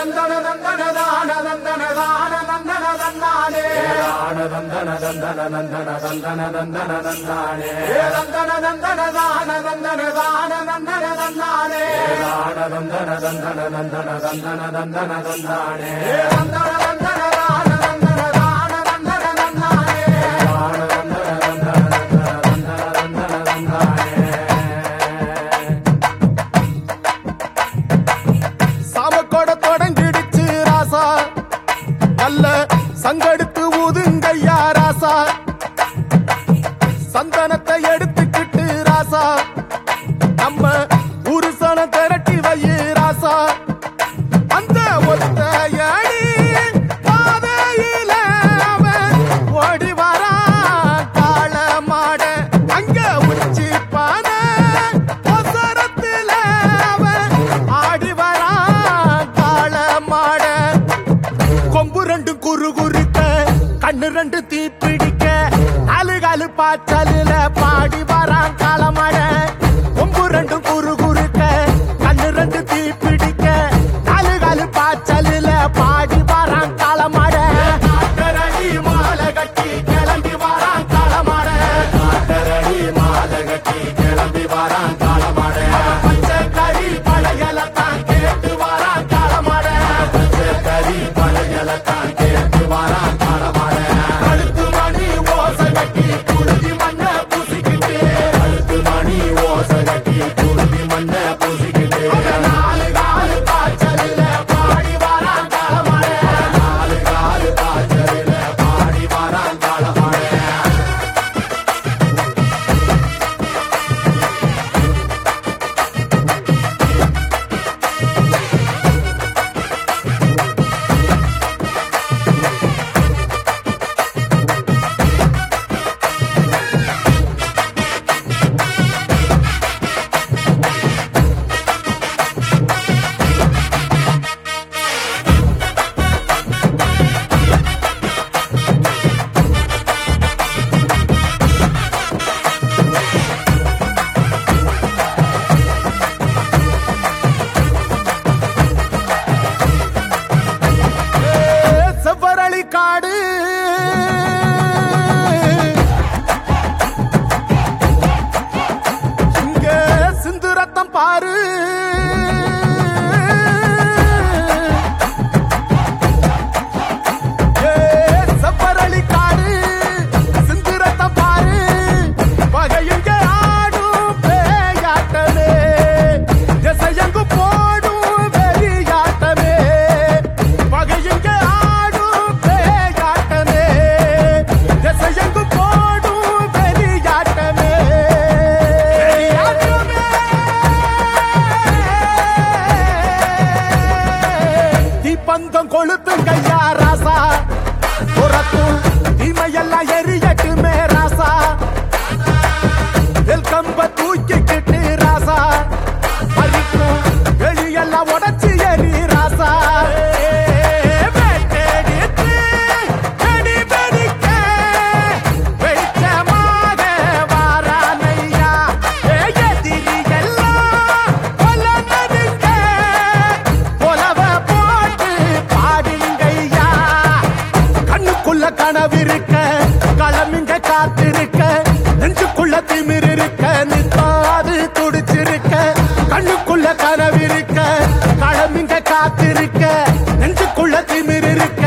தந்தன தந்தன தான தந்தன தான தந்தன தந்தானே தான தந்தன தந்தன தந்தன தந்தன தந்தன தந்தானே தந்தன தந்தன தான தந்தன தான தந்தன தந்தானே தான தந்தன தந்தன தந்தன தந்தன தந்தன தந்தானே தந்தன தந்தன தான தந்தன தான தந்தன தந்தானே தான தந்தன தந்தன தந்தன தந்தன தந்தானே சாமக்கோட தொடங்கிடுச்சு ராசா நல்ல சங்கெடுத்து ஊதுங்கய்யா ராசா சந்தனத்தை எடுத்துக்கிட்டு ராசா நம்ம உருசன திரட்டி வையு ராசா அந்த ஒத்தையடி பாதையில அவன் ஓடி வரான் காள மாட அங்க உச்சி பானை ஒசரத்துல அவன் ஆடி வரான் காள மாட கொம்பு ரெண்டு குறு குறுக்க கண்ணு ரெண்டு தீ பிடிக்க நாலு காலு பாய்ச்சலில பாடி வரான் காலமட கொம்பு ரெண்டு குறு குறுக்க கண்ணு ரெண்டு தீ பிடிக்க நாலு காலு பாய்ச்சலில பாடி வரான் காலமட காட்டரடி மாலை கட்டி கிளம்பி வரான் காலமட காட்டரடி மாலை கட்டி கிளம்பி வரான் காலமட பச்சை கறி பழையல தான் கேட்டு வரான் காலமட பச்சை கறி பழையல தான் கேட்டு வரான் காலமட கழுத்து மணி ஓசை கட்டி குருதி மண்ண பூசிக்கிட்டு கழுத்து மணி ஓசை கட்டி குருதி மண்ண பூசிக்கிட்டு நாலு காலு காய்ச்சலில பாடி வரான் காலமட நாலு காலு காய்ச்சலில பாடி வரான் காலமட செவ்வரளி காடு இங்க சிந்து ரத்தம் பாரு ஏ, செவ்வரளி காடு சிந்து ரத்தம் பாரு பகையுங்க ஆடும் பேயாட்டமே திசையங்கு போடும் வெறியாட்டமே பகையுங்க ஆடும் பேயாட்டமே திசையங்கு போடும் வெறியாட்டமே தீப்பந்தம் கொளுத்துங்கய்யா ராசா புறத்தும் தீமையெல்லாம் எரியட்டுமே ராசா வெல்கம்ப தூக்கிக்கிட்டு ராசா பறிக்கும் வெளியெல்லாம் உடச்சி எரி ராசா வெட்டெடுத்து வெடி வெடிக்க வெளிச்சமாக வாரானையா. ஏ, எதிரி எல்லாம் கொல்லனதுங்க. கொலவ போட்டு பாடுங்கய்யா. கண்ணுக்குள்ள கனவிருக்க களமிங்க காத்திருக்க நெஞ்சுக்குள்ள திமிர் இருக்க நித்தாது துடிச்சிருக்க கண்ணுக்குள்ள கனவிருக்க களமிங்க காத்திருக்க நெஞ்சுக்குள்ள திமிர் இருக்க